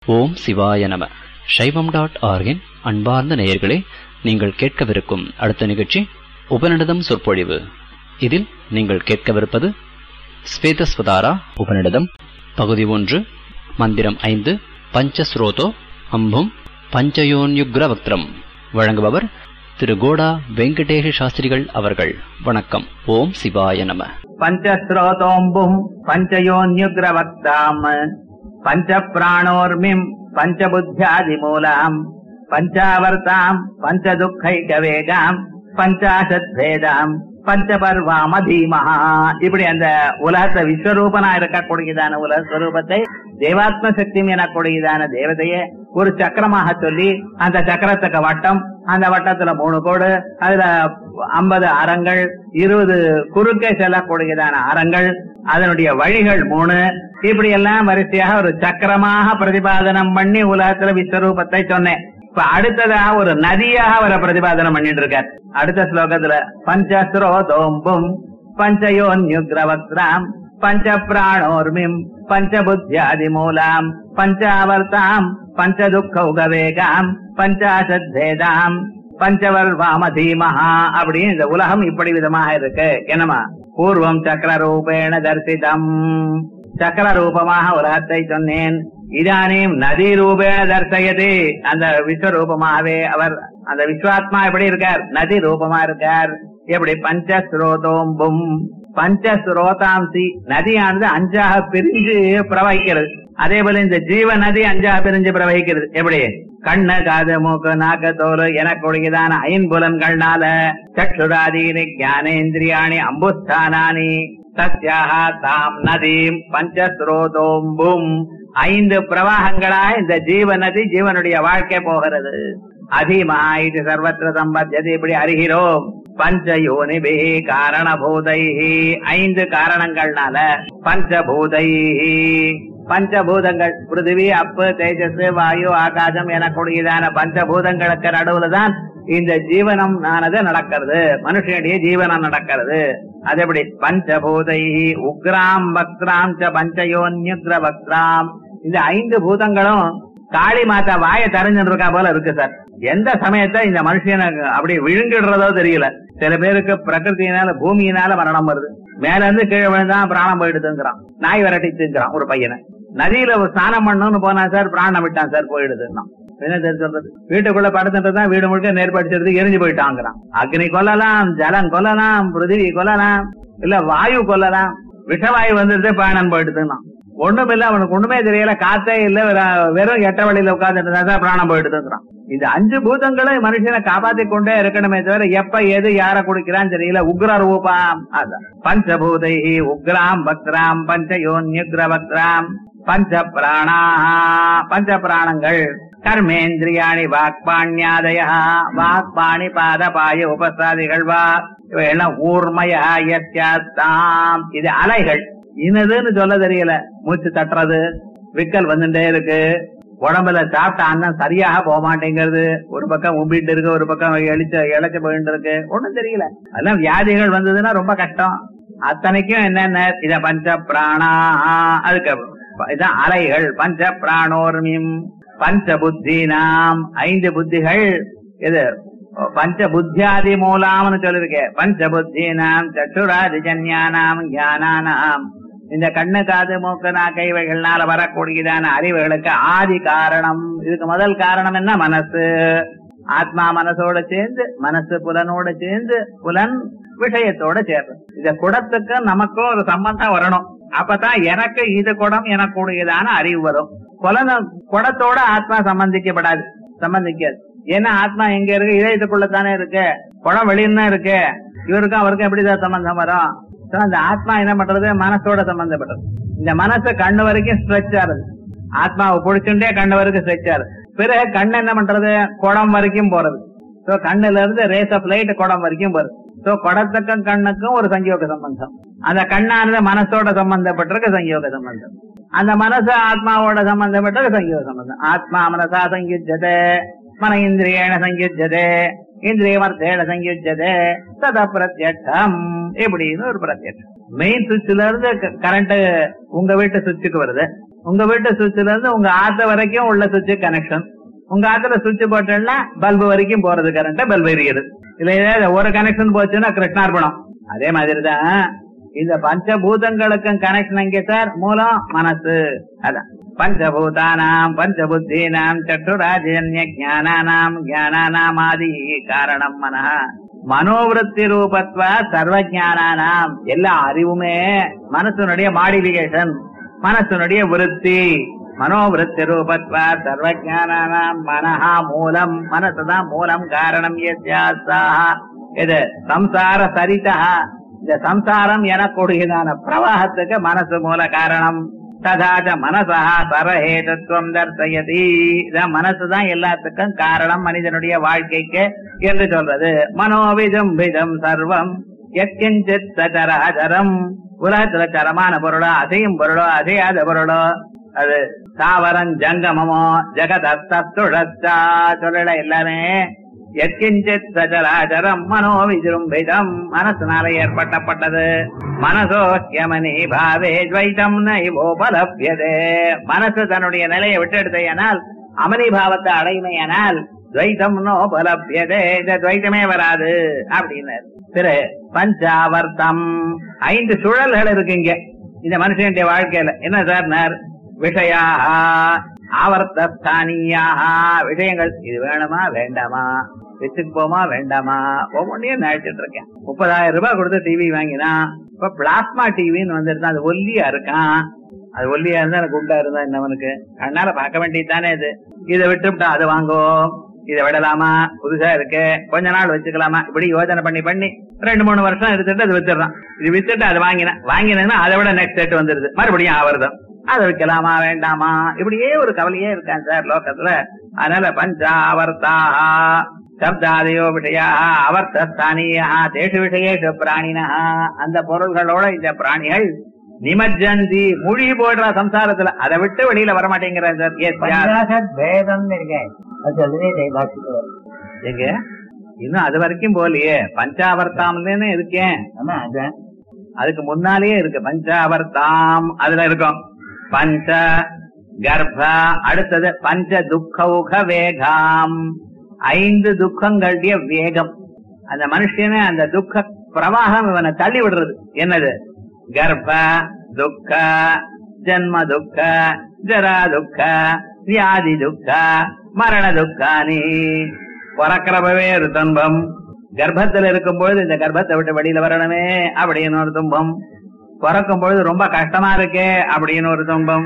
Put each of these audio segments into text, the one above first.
ஓம் சிவாய நம சைவம் டாட் ஆர்கின் அன்பார்ந்த நேயர்களே நீங்கள் கேட்கவிருக்கும் அடுத்த நிகழ்ச்சி உபநிடதம் சொற்பொழிவு இதில் நீங்கள் கேட்கவிருப்பது ஸ்வேதஸ்வதாரா உபநிடதம் பகுதி ஒன்று மந்திரம் ஐந்து பஞ்சஸ்ரோதோ அம்பும் பஞ்சயோன்யுக்ரவக்திரம் வழங்குபவர் திரு கோடா வெங்கடேஷ சாஸ்திரிகள் அவர்கள் வணக்கம் ஓம் சிவாய நம பஞ்சஸ்ரோதோம்பும் பஞ்சயோன்யுக்ரவக்தாம் பஞ்சப்பிராணோர்மிம் பஞ்சபுத்தியாதிமூலாம் பஞ்சாவர்த்தாம் பஞ்சதுக்கைகவேகாம் பஞ்சாசத்வேதாம் பஞ்சபர்வாம தீமஹா இப்படி அந்த உலகத்தை விஸ்வரூபனா இருக்கக்கூடியதான உலக ஸ்வரூபத்தை தேவாத்ம சக்தி எனக்கூடியதான தேவதையை ஒரு சக்கரமாக சொல்லி அந்த சக்கரத்துக்கு வட்டம் அந்த வட்டத்துல மூணு கோடு அதுல ஐம்பது அறங்கள் இருபது குறுக்கே செல்லக்கூடியதான அறங்கள் அதனுடைய வழிகள் மூணு இப்படி எல்லாம் வரிசையாக ஒரு சக்கரமாக பிரதிபாதனம் பண்ணி உலகத்துல விஸ்வரூபத்தை சொன்னேன் இப்ப அடுத்ததா ஒரு நதியாக அவரை பிரதிபாதனம் பண்ணிட்டு இருக்கார் அடுத்த ஸ்லோகத்துல பஞ்சஸ்ரோதோம்பும் பஞ்சயோன்யுக்ரவக்ராம் பஞ்ச பிராணோர்மிம் பஞ்சபுத்தியாதி மூலாம் பஞ்சாவர்த்தாம் பஞ்சதுக்கௌகவேகாம் பஞ்சாசத்வேதாம் பஞ்சவர்வாம தீமஹா அப்படின்னு இந்த உலகம் இப்படி விதமாக இருக்கு என்னமா பூர்வம் சக்கர ரூபேண தரிசிதம் சக்கர ரூபமாக உலகத்தை சொன்னேன் இதானீம் நதி ரூபேண தர்சயது அந்த விஸ்வரூபமாகவே அவர் அந்த விஸ்வாத்மா எப்படி இருக்கார் நதி ரூபமா இருக்கார் எப்படி பஞ்சஸ்ரோதோம்பும் பஞ்சஸ்ரோதாம்சி நதியானது அஞ்சாக பிரிஞ்சு பிரவகிக்கிறது அதே போல இந்த ஜீவ நதி அஞ்சாக பிரிஞ்சு பிரவகிக்கிறது எப்படி கண்ணு காது மூக்கு நாக்கு தோல் எனக்கூடியதான ஐம்புலன்கள்னால சக்ஷுராதீனி ஞானேந்திரியாணி அம்புஸ்தானானி சத்யாக தாம் நதீம் பஞ்சஸ்ரோதோம்பும் ஐந்து பிரவாகங்களாக இந்த ஜீவ நதி ஜீவனுடைய வாழ்க்கை போகிறது அதிமா இது சர்வத்திர சம்பத்தியது இப்படி அறிகிறோம் பஞ்சயோனிபி காரணபூதை ஐந்து காரணங்கள்னால பஞ்சபூதை பஞ்சபூதங்கள் பிருத்திவி அப்பு தேஜஸ் வாயு ஆகாசம் எனக்கூடியதான பஞ்சபூதங்களுக்கு நடுவுல தான் இந்த ஜீவனம் ஆனது நடக்கிறது மனுஷனுடைய ஜீவனம் நடக்கிறது அது எப்படி பஞ்சபூதை உக்ராம் பக்ராம் ச பஞ்சயோன்யுக்ர பக்ராம் இந்த ஐந்து பூதங்களும் காளி மாதா வாய தெரிஞ்சுட்டு இருக்கா போல இருக்கு சார் எந்த சமயத்தை இந்த மனுஷனை அப்படி விழுங்கிடுறதோ தெரியல சில பேருக்கு பிரகிருத்தினால பூமியினால மரணம் வருது மேல இருந்து கீழே விழுந்தான் பிராணம் போயிடுதுங்கிறான் நாய் விரட்டிச்சுங்கிறான் ஒரு பையனை நதியில ஸ்நானம் பண்ணணும்னு போனா சார் பிராணம் விட்டான் சார் போயிடுதுன்னா என்ன தெரிஞ்சு வீட்டுக்குள்ள படுத்துட்டு தான் வீடு முழுக்க நெருப்படிச்சிருந்து எரிஞ்சு போயிட்டாங்கிறான் அக்னி கொல்லலாம் ஜலம் கொல்லலாம் பிருத்திவி கொல்லலாம் இல்ல வாயு கொல்லலாம் விஷவாயு வந்துட்டு பிராணம் போயிடுதுன்னா ஒண்ணும் இல்ல அவனுக்கு ஒண்ணுமே தெரியல காத்தே இல்ல வெறும் எட்ட வழியில உட்கார்ந்துட்டு தான் பிராணம் போயிடுதுங்கிறான் இந்த அஞ்சு பூதங்களும் மனுஷனை காப்பாத்தி கொண்டே இருக்கணுமே தவிர எப்ப எது யார குடிக்கிறான்னு தெரியல உக்ர ரூபாம் அதான் பஞ்சபூதை உக்ராம் பக்ராம் பஞ்சயோன்யுக்ர பக்ராம் பஞ்ச பிராணா பஞ்ச பிராணங்கள் கர்மேந்திரியாணி வாக்பாண்யாதய வாக்பாணி பாத பாய உபசாதிகள் வா இவையெல்லாம் ஊர்மய தாம் இது அலைகள் இனதுன்னு சொல்ல தெரியல மூச்சு தட்டுறது விக்கல் வந்துட்டே இருக்கு உடம்புல சாப்பிட்ட அன்னம் சரியாக போக மாட்டேங்கிறது ஒரு பக்கம் உம்பிட்டு இருக்கு ஒரு பக்கம் எழிச்ச இழைச்ச போயிட்டு இருக்கு ஒண்ணும் தெரியல அதெல்லாம் வியாதிகள் வந்ததுன்னா ரொம்ப கஷ்டம் அத்தனைக்கும் என்னென்ன இத பஞ்ச பிராணா அதுக்கு இதான் அலைகள் பஞ்ச பிராணோர்மியும் பஞ்ச புத்தி நாம் ஐந்து புத்திகள் இது பஞ்ச புத்தியாதி மூலாம்னு சொல்லிருக்கேன் பஞ்ச புத்தி நாம் சட்டுராதி ஜன்யானாம் ஞானானாம் இந்த கண்ணு காது மூக்கு நாக்கை இவைகள்னால வரக்கூடியதான அறிவுகளுக்கு ஆதி காரணம் இதுக்கு முதல் காரணம் என்ன மனசு ஆத்மா மனசோட சேர்ந்து மனசு புலனோட சேர்ந்து புலன் விஷயத்தோட சேர்ந்து இந்த குடத்துக்கு நமக்கும் ஒரு சம்பந்தம் வரணும் அப்பதான் எனக்கு இது குடம் எனக்கூடியதான அறிவு வரும் புலன குடத்தோட ஆத்மா சம்பந்திக்கப்படாது சம்பந்திக்காது ஏன்னா ஆத்மா எங்க இருக்கு இதயத்துக்குள்ளதானே இருக்கு குடம் வெளியில இருக்கு இவருக்கும் அவருக்கும் எப்படிதான் சம்பந்தம் வரும் அந்த ஆத்மா என்ன பண்றது மனசோட சம்பந்தப்பட்டது இந்த மனசு கண்ணு வரைக்கும் ஸ்ட்ரெச் ஆகுது ஆத்மாவை பிடிச்சுட்டே கண்ணு வரைக்கும் ஸ்ட்ரெச் ஆகுது பிறகு கண்ணு என்ன பண்றது குடம் வரைக்கும் போறது சோ கண்ணுல இருந்து ரேஸ் ஆஃப் லைட் குடம் வரைக்கும் போறது சோ குடத்துக்கும் கண்ணுக்கும் ஒரு சங்கயோக சம்பந்தம் அந்த கண்ணானது மனசோட சம்பந்தப்பட்டிருக்க சங்கயோக சம்பந்தம் அந்த மனசு ஆத்மாவோட சம்பந்தப்பட்டிருக்க சங்கயோக சம்பந்தம் ஆத்மா மனசா சங்கியுஜதே மன இந்திரியேன சங்கியுஜதே இந்திரியமர்த்தேன சங்கியுஜதே தத பிரத்யட்சம் இப்படின்னு ஒரு பிரத்யட்சம் மெயின் சுவிட்ச்ல இருந்து கரண்ட் உங்க வீட்டு சுவிட்சுக்கு வருது உங்க வீட்டு சுவிட்ச்ல இருந்து உங்க ஆத்த வரைக்கும் உள்ள சுவிட்ச் கனெக்ஷன் உங்க ஆத்துல சுவிட்ச் போட்டோம்னா பல்பு வரைக்கும் போறது கரண்ட் பல்பு எரியுது இல்ல ஏதாவது ஒரு கனெக்ஷன் போச்சுன்னா கிருஷ்ணார்பணம் அதே மாதிரிதான் இந்த பஞ்சபூதங்களுக்கும் கனெக்ஷன் எங்க சார் மூலம் மனசு அதான் பஞ்சபூதானாம் பஞ்சபுத்தீனாம் சட்டுராஜன்ய ஜானானாம் ஜானானாம் ஆதி காரணம் மனஹ மனோவிருத்தி ரூபத்வ சர்வஜானானாம் எல்லா அறிவுமே மனசனுடைய மாடிஃபிகேஷன் மனசனுடைய விருத்தி மனோவிருத்தி ரூபத்வ சர்வஜானானாம் மனஹா மூலம் மனசுதான் மூலம் காரணம் எஸ்யாசாஹ இது சம்சார சரிதா இந்த சம்சாரம் எனக்கூடியதான பிரவாகத்துக்கு மனசு மூல காரணம் ததாச்ச மனசா சரஹேதத்துவம் தர்சயதி இதான் மனசுதான் எல்லாத்துக்கும் காரணம் மனிதனுடைய வாழ்க்கைக்கு என்று சொல்றது மனோவிதம் விதம் சர்வம் எக்கிஞ்சித் சச்சராச்சரம் உலகத்துல சரமான பொருளோ அசையும் பொருளோ அசையாத பொருளோ அது தாவரம் ஜங்கமமோ ஜெகதத்துழச்சா சொல்லல எல்லாமே எத்கிஞ்சித் சச்சராச்சரம் மனோ விஜృంభిதம் மனசுனால ஏற்பட்டப்பட்டது மனசோ யமனி பாவே துவைதம் நைவோபலப்யதே மனசு தன்னுடைய நிலையை விட்டெடுத்தையானால் அமனி பாவத்தை அடைமையானால் துவைதம் நோபலப்யதே இந்த துவைத்தமே வராது அப்படின்னு திரு பஞ்சாவர்த்தம் ஐந்து சுழல்கள் இருக்கு இங்க இந்த மனுஷனுடைய வாழ்க்கையில என்ன சார் விஷயா ஆவர்த்தஸ்தானியாக விஷயங்கள் இது வேணுமா வேண்டாமா வச்சுக்கு போமா வேண்டாமா ஒவ்வொன்றையும் நினைச்சிட்டு இருக்கேன் முப்பதாயிரம் ரூபாய் கொடுத்து டிவி வாங்கினா இப்ப பிளாஸ்மா டிவின்னு வந்துருந்தா அது ஒல்லியா இருக்கான் அது ஒல்லியா இருந்தா எனக்கு குண்டா இருந்தா என்னவனுக்கு அதனால பார்க்க வேண்டியதுதானே இது இதை விட்டுவிட்டா அது வாங்குவோம் இதை விடலாமா புதுசா இருக்கு கொஞ்ச நாள் வச்சுக்கலாமா இப்படி யோசனை பண்ணி பண்ணி ரெண்டு மூணு வருஷம் எடுத்துட்டு அது வித்துடுறான் இது வித்துட்டு அது வாங்கினேன் வாங்கினேன்னா அதை விட நெக்ஸ்ட் செட் வந்துருது மறுபடியும் ஆவர்தம் அதை விற்கலாமா வேண்டாமா இப்படியே ஒரு கவலையே இருக்கான் சார் லோகத்துல அதனால பஞ்சாவர்த்தா சப்தாதயோ விஷயா அவர்த்தஸ்தானியா தேசு விஷயேஷு பிராணினா அந்த பொருள்களோட இந்த பிராணிகள் நிமஜந்தி மொழி போடுற சம்சாரத்துல அதை விட்டு வெளியில வர மாட்டேங்கிற சார் எஸ் யார் பஞ்சாசத் பேதம் இருக்கேன் அது சொல்லுதே பாக்கிட்டு வரும் எங்க இன்னும் அது வரைக்கும் போலியே பஞ்சாவர்த்தாம்லன்னு இருக்கேன் ஆமா அதான் அதுக்கு முன்னாலேயே இருக்கு பஞ்சாவர்த்தாம் அதுல இருக்கும் பஞ்ச கர்ப்ப அடுத்தது பஞ்ச துக்கௌக வேகாம் ஐந்து துக்கங்களுடைய வேகம் அந்த மனுஷனே அந்த துக்க பிரவாகம் இவனை தள்ளி விடுறது என்னது கர்ப்ப துக்க ஜன்ம துக்க ஜரா துக்க வியாதி துக்க மரண துக்கானி பிறக்கிறப்பவே ஒரு துன்பம் கர்ப்பத்துல இருக்கும் பொழுது இந்த கர்ப்பத்தை விட்டு வெளியில வரணுமே அப்படின்னு ஒரு துன்பம் பிறக்கும் பொழுது ரொம்ப கஷ்டமா இருக்கே அப்படின்னு ஒரு துன்பம்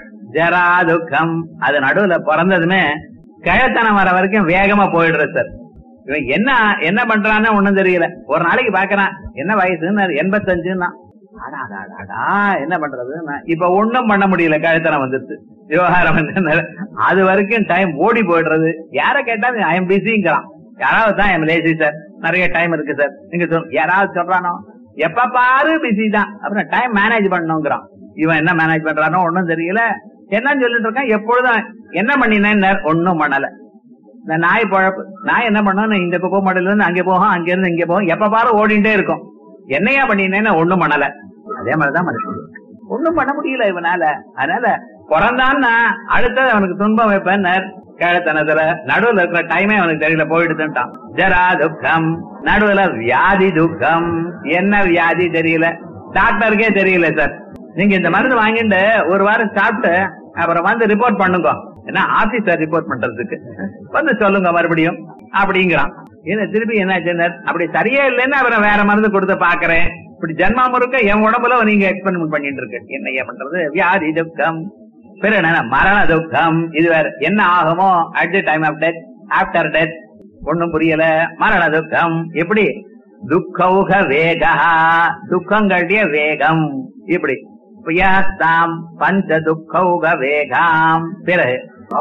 ஜரா துக்கம் அது நடுவுல பிறந்ததுமே கிழத்தனம் வர வரைக்கும் வேகமா போயிடுறது சார் இவன் என்ன என்ன பண்றான்னு ஒண்ணும் தெரியல ஒரு நாளைக்கு பாக்குறான் என்ன வயசுன்னு எண்பத்தஞ்சுன்னா அடா, அடா, அடா, அடா, என்ன பண்றது இப்ப ஒண்ணும் பண்ண முடியல கழுத்தனம் வந்துருச்சு விவகாரம் வந்து அது வரைக்கும் டைம் ஓடி போயிடுறது யார கேட்டா ஐ எம் பிஸிங்கிறான் யாராவது தான் எம் லேசி சார் நிறைய டைம் இருக்கு சார் நீங்க சொல் யாராவது சொல்றானோ எப்ப பாரு பிஸி தான் அப்புறம் டைம் மேனேஜ் பண்ணணுங்கிறான் இவன் என்ன மேனேஜ் பண்றானோ ஒண்ணும் தெரியல என்னன்னு சொல்லிட்டு இருக்கான் எப்பொழுதும் என்ன பண்ணினேன் ஒண்ணும் பண்ணல இந்த நாய் பழப்பு நாய் என்ன பண்ணும் இந்த குப்பை மாடல இருந்து அங்க போகும் அங்க இருந்து இங்க போகும் எப்ப பாரு ஓடிட்டே இருக்கும் என்னையா பண்ணினேன்னு ஒண்ணும் பண்ணல அதே மாதிரிதான் மனுஷன் ஒண்ணும் பண்ண முடியல இவனால அதனால பிறந்தான்னா அடுத்தது அவனுக்கு துன்பம் வைப்பேன் கேழத்தனத்துல நடுவுல இருக்கிற டைமே அவனுக்கு தெரியல போயிடுதுட்டான் ஜரா துக்கம் நடுவுல வியாதி துக்கம் என்ன வியாதி தெரியல டாக்டருக்கே தெரியல சார் நீங்க இந்த மருந்து வாங்கிட்டு ஒரு வாரம் சாப்பிட்டு அப்புறம் வந்து ரிப்போர்ட் பண்ணுங்க என்ன ஆபீசர் ரிப்போர்ட் பண்றதுக்கு வந்து சொல்லுங்க மறுபடியும் அப்படிங்கிறான் என்ன திருப்பி என்ன அப்படி சரியா இல்லைன்னு அப்புறம் வேற மருந்து கொடுத்து பாக்குறேன் இப்படி ஜென்மா முறுக்க என் உடம்புல நீங்க எக்ஸ்பெரிமெண்ட் பண்ணிட்டு இருக்கு என்ன ஏன் பண்றது வியாதி துக்கம் பிறகு என்ன மரண துக்கம் இது வேற என்ன ஆகுமோ at the time of death after death ஒண்ணும் புரியல மரண துக்கம் எப்படி துக்கௌக வேகா துக்கங்களுடைய வேகம் இப்படி புயாஸ்தாம் பஞ்ச துக்கௌக வேகாம் பிறகு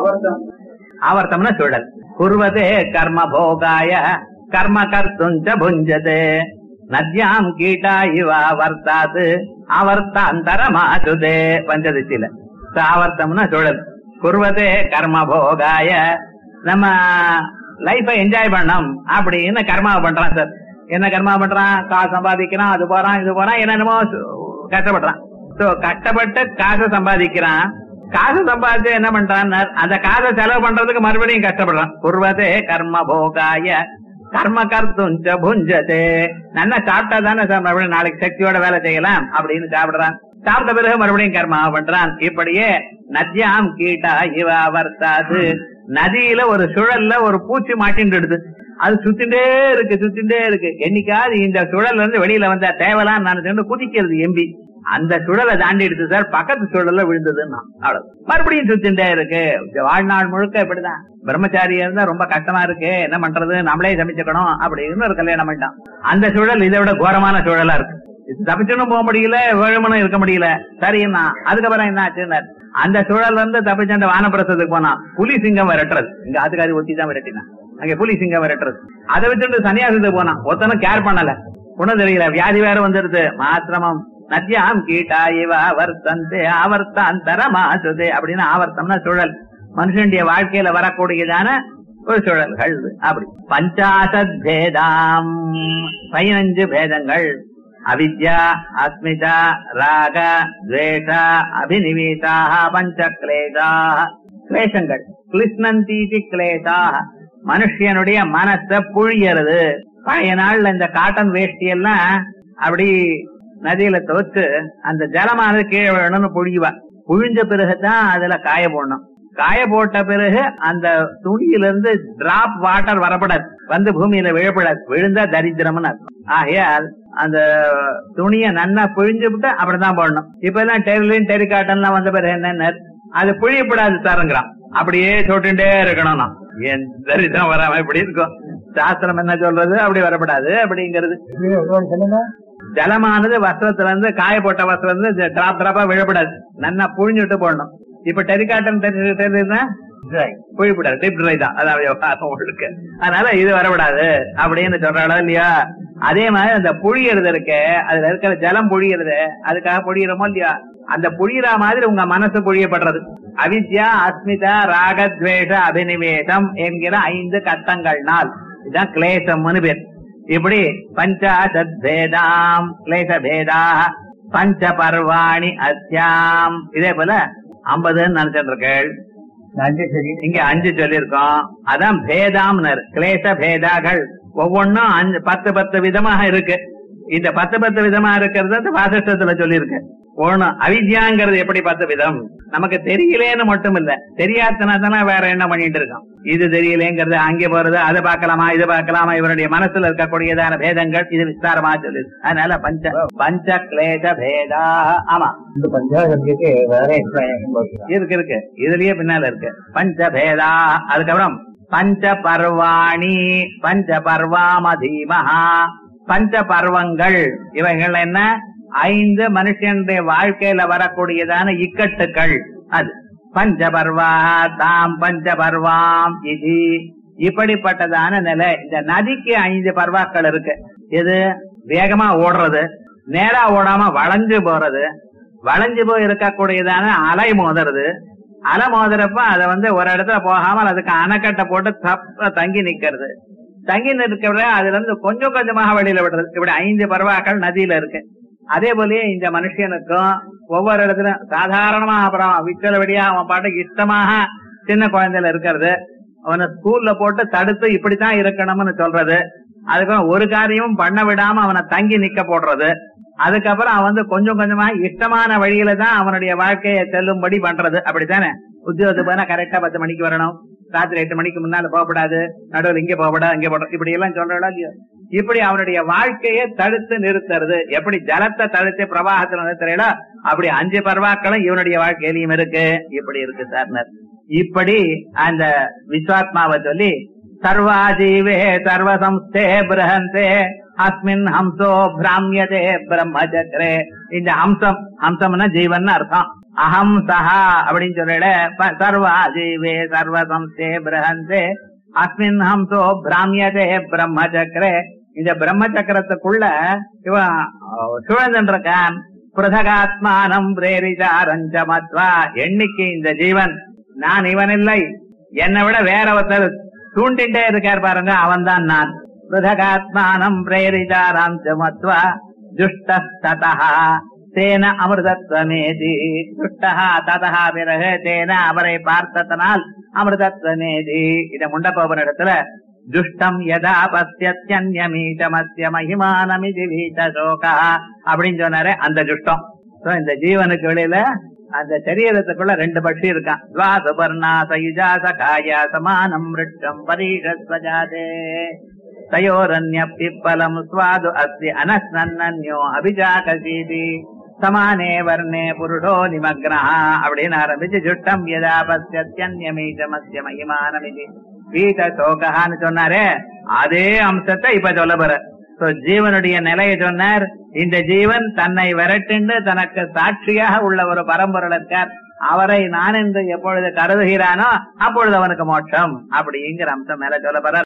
ஆவர்த்தம்னா சுழல் குர்வதே கர்ம போகாய கர்ம கர்த்துஞ்ச புஞ்சதே நத்யாம் கீட்டா இவா வர்த்தாது அவர்த்தாந்தரமாசுதே பஞ்சதிச்சில ஆவர்த்தம்னா சுழல் குர்வதே கர்ம போகாய நம்ம லைஃப என்ஜாய் பண்ணோம் அப்படின்னு கர்மாவை பண்றான் சார் என்ன கர்மா பண்றான் காசு சம்பாதிக்கிறான் அது போறான் இது போறான் என்னென்னமோ சு- கஷ்டப்படுறான் சோ கஷ்டப்பட்டு காசை சம்பாதிக்கிறான் காசு சம்பாதிச்சு என்ன பண்றான் அந்த காசை செலவு பண்றதுக்கு மறுபடியும் கஷ்டப்படுறான் குர்வதே கர்ம போகாய கர்ம கர்த்துஞ்ச புஞ்சதே நல்லா சாப்பிட்டா தானே சார் மறுபடியும் நாளைக்கு சக்தியோட வேலை செய்யலாம் அப்படின்னு சாப்பிடுறான் சாப்பிட்ட பிறகு மறுபடியும் கர்மா பண்றான் இப்படியே நத்யாம் கீட்டா இவ வர்த்தாது நதியில ஒரு சுழல்ல ஒரு பூச்சி மாட்டின்றது அது சுத்திண்டே இருக்கு சுத்திண்டே இருக்கு என்னைக்காவது இந்த சுழல்ல இருந்து வெளியில வந்தா தேவலாம் நினைச்சு குதிக்கிறது எம்பி அந்த சுழலை தாண்டி எடுத்து சார் பக்கத்து சுழல்ல விழுந்ததுன்னா அவ்வளவு மறுபடியும் சுத்திண்டே இருக்கு வாழ்நாள் முழுக்க இப்படிதான் பிரம்மச்சாரியா இருந்தா ரொம்ப கஷ்டமா இருக்கு என்ன பண்றது நம்மளே சமைச்சுக்கணும் அப்படின்னு ஒரு கல்யாணம் பண்ணிட்டான் அந்த சுழல் இதை விட கோரமான சுழலா இருக்கு இது தப்பிச்சுன்னு போக முடியல வேழுமனும் இருக்க முடியல சரின்னா அதுக்கப்புறம் என்ன ஆச்சுன்னு அந்த சுழல் வந்து தப்பிச்சண்ட வானப்பிரசத்துக்கு போனா புலி சிங்கம் விரட்டுறது இங்க ஆத்துக்காரி ஒத்தி தான் விரட்டினா அங்க புலி சிங்கம் விரட்டுறது அதை வச்சுட்டு சன்னியாசத்துக்கு போனான் ஒத்தனும் கேர் பண்ணல ஒண்ணும் தெரியல வியாதி வேற வந்துருது மாத்திரமம் நத்யாம் கீட்டா இவ அவர்த்தந்தே ஆவர்த்தாந்தரமாசுதே அப்படின்னு ஆவர்த்தம்னா சுழல் மனுஷனுடைய வாழ்க்கையில வரக்கூடியதான ஒரு சுழல்கள் அப்படி பஞ்சாசத் பேதாம் பதினஞ்சு பேதங்கள் அவித்யா அஸ்மிதா ராக துவேஷ அபினிவேசா பஞ்ச கிளேசா கிளேசங்கள் கிளிஷ்ணந்தீதி கிளேசா மனுஷனுடைய மனச புழியறது பழைய நாள்ல இந்த காட்டன் வேஷ்டி எல்லாம் அப்படி நதியில துவச்சு அந்த ஜலமானது கீழே விழணும்னு புழிவா புழிஞ்ச பிறகுதான் அதுல காய போடணும் காய போட்ட பிறகு அந்த துணியில இருந்து டிராப் வாட்டர் வரப்படாது வந்து பூமியில விழப்படாது விழுந்தா தரித்திரம்னு அர்த்தம் ஆகையால் அந்த துணியை நன்னா புழிஞ்சு விட்டு அப்படிதான் போடணும் இப்ப எல்லாம் டெரிலின் டெரி காட்டன் வந்த பிறகு என்ன அது புழியப்படாது சாருங்கிறான் அப்படியே சொல்லிட்டே இருக்கணும் நான் என் தரித்திரம் வராம இப்படி இருக்கும் சாஸ்திரம் என்ன சொல்றது அப்படி வரப்படாது அப்படிங்கிறது சொல்லுங்க ஜலமானது வஸ்திரத்துல இருந்து காய போட்ட வஸ்திரம் இருந்து டிராப் டிராப்பா விழப்படாது நல்லா புழிஞ்சுட்டு போடணும் இப்ப டெரிகாட்டன் தெரியுதுன்னா புழிப்படாது டிப் ட்ரை தான் அதாவது விவகாரம் உங்களுக்கு அதனால இது வரப்படாது அப்படின்னு சொல்றாளோ இல்லையா அதே மாதிரி அந்த புழியறது இருக்க அதுல இருக்கிற ஜலம் புழியறது அதுக்காக புழியறோமோ இல்லையா அந்த புழியற மாதிரி உங்க மனசு புழியப்படுறது அவித்யா அஸ்மிதா ராகத்வேஷ அபினிவேசம் என்கிற ஐந்து கட்டங்கள்னால் இதுதான் கிளேசம்னு பேர் இப்படி பஞ்சாசத் பேதாம் கிளேச பேதா பஞ்ச பர்வாணி அஸ்யாம் இதே போல ஐம்பதுன்னு நினைச்சிட்டு இருக்கேள் நன்றி சரி இங்க அஞ்சு சொல்லியிருக்கோம் அதான் பேதாம்னர் கிளேச பேதாகள் ஒவ்வொன்னும் அஞ்சு பத்து பத்து விதமாக இருக்கு இந்த பத்து பத்து விதமா இருக்கிறது வாசிஷ்டத்துல சொல்லியிருக்கு ஒண்ணு அவித்யாங்கிறது எப்படி பத்து விதம் நமக்கு தெரியலேன்னு மட்டும் இல்ல தெரியாதனா தானே வேற என்ன பண்ணிட்டு இருக்கோம் இது தெரியலேங்கிறது அங்கே போறது அதை பார்க்கலாமா இது பார்க்கலாமா இவருடைய மனசுல இருக்கக்கூடியதான பேதங்கள் இது விஸ்தாரமா சொல்லு அதனால பஞ்ச பஞ்ச கிளேச பேதா ஆமா இந்த பஞ்சாயத்துக்கு வேற எக்ஸ்பிளனேஷன் போட்டுக்கலாம் இருக்கு இருக்கு இதுலயே பின்னால இருக்கு பஞ்சபேதா அதுக்கப்புறம் பஞ்ச பர்வாணி பஞ்ச பர்வாமதீமஹா பஞ்ச பர்வங்கள் இவைகள் என்ன ஐந்து மனுஷனுடைய வாழ்க்கையில வரக்கூடியதான இக்கட்டுகள் அது பஞ்ச பர்வா தாம் பஞ்ச பர்வாம் இது இப்படிப்பட்டதான நிலை இந்த நதிக்கு ஐந்து பர்வாக்கள் இருக்கு இது வேகமா ஓடுறது நேரா ஓடாம வளைஞ்சு போறது வளைஞ்சு போய் இருக்கக்கூடியதான அலை மோதுறது அலை மோதுறப்ப அதை வந்து ஒரு இடத்துல போகாமல் அதுக்கு அணைக்கட்டை போட்டு தப்ப தங்கி நிக்கிறது தங்கி நிற்கிறத அதுல இருந்து கொஞ்சம் கொஞ்சமாக வெளியில விடுறது இப்படி ஐந்து பருவாக்கள் நதியில இருக்கு அதே போலயே இந்த மனுஷனுக்கும் ஒவ்வொரு இடத்துலயும் சாதாரணமா அப்புறம் விக்கல வெடியா அவன் பாட்டுக்கு இஷ்டமாக சின்ன குழந்தையில இருக்கிறது அவனை ஸ்கூல்ல போட்டு தடுத்து இப்படித்தான் இருக்கணும்னு சொல்றது அதுக்கப்புறம் ஒரு காரியமும் பண்ண விடாம அவனை தங்கி நிக்க போடுறது அதுக்கப்புறம் அவன் வந்து கொஞ்சம் கொஞ்சமா இஷ்டமான வழியில தான் அவனுடைய வாழ்க்கையை செல்லும்படி பண்றது அப்படித்தானே உத்தியோகத்துக்கு போனா கரெக்டா பத்து மணிக்கு வரணும் ராத்திரி எட்டு மணிக்கு முன்னால போகப்படாது நடுவில் இங்க போகப்படாது இங்க போட இப்படி எல்லாம் சொல்றா இல்லையோ இப்படி அவனுடைய வாழ்க்கையை தடுத்து நிறுத்துறது எப்படி ஜலத்தை தடுத்து பிரவாகத்துல நிறுத்துறீங்களோ அப்படி அஞ்சு பர்வாக்களும் இவனுடைய வாழ்க்கையிலையும் இருக்கு இப்படி இருக்கு சார்னர் இப்படி அந்த விஸ்வாத்மாவை சொல்லி சர்வாஜீவே சர்வசம்ஸ்தே பிரஹந்தே அஸ்மின் ஹம்சோ பிராமியதே பிரம்மச்சக்ரே இந்த ஹம்சம் ஹம்சம்னா ஜீவன் அர்த்தம் அகம் சஹா அப்படின்னு சொல்லல ப- சர்வாஜீவே சர்வசம்ஸ்தே பிரஹந்தே அஸ்மின் ஹம்சோ பிராமியதே பிரம்மச்சக்ரே இந்த பிரம்மச்சக்கரத்துக்குள்ள இவன் அஹ், சுழந்துட்டு இருக்கான் பிரதகாத்மானம் பிரேரிதாரஞ்ச மத்வா எண்ணிக்கை இந்த ஜீவன் நான் இவன் இல்லை என்னை விட வேற ஒருத்தர் தூண்டிட்டே இருக்கார் பாருங்க அவன் தான் நான் பிரதகாத்மானம் பிரேரிதாரஞ்ச மத்வா துஷ்டஸ்ததா தேன அமிர்தத்வமேதி துஷ்டஹா ததஹா பிறகு தேன அவரை பார்த்ததனால் அமிர்தத்வமேதி இத முண்டப்பவன் இடத்துல துஷ்டம் யதா பசியத்யன்யமீசமஸ்ய மகிமானமிதி வீத சோகா அப்படின்னு சொன்னாரு அந்த துஷ்டம் So, இந்த ஜீவனுக்கு வெளியில அந்த சரீரத்துக்குள்ள ரெண்டு பட்சி இருக்கான் துவா சுபர்ணா சயுஜா சகாயா சமானம் ரிட்டம் பரீஷஸ்வஜாதே தயோரன்ய பிப்பலம் ஸ்வாது அஸ்தி அனஸ்னன்யோ அபிஜாகசீதி சமானே வர்ணே புருஷோ நிமக்னா அப்படின்னு ஆரம்பிச்சு ஜுட்டம் யதா பசியத்யன்யமீசமஸ்ய மகிமானமிதி வீத சோகான்னு சொன்னாரே அதே அம்சத்தை இப்ப சொல்ல போற So, ஜீவனுடைய நிலையை சொன்னார் இந்த ஜீவன் தன்னை விரட்டிண்டு தனக்கு சாட்சியாக உள்ள ஒரு பரம்பொருள் இருக்கார் அவரை நான் என்று எப்பொழுது கருதுகிறானோ அப்பொழுது அவனுக்கு மோட்சம் அப்படிங்கிற அம்சம் மேல சொல்ல போறார்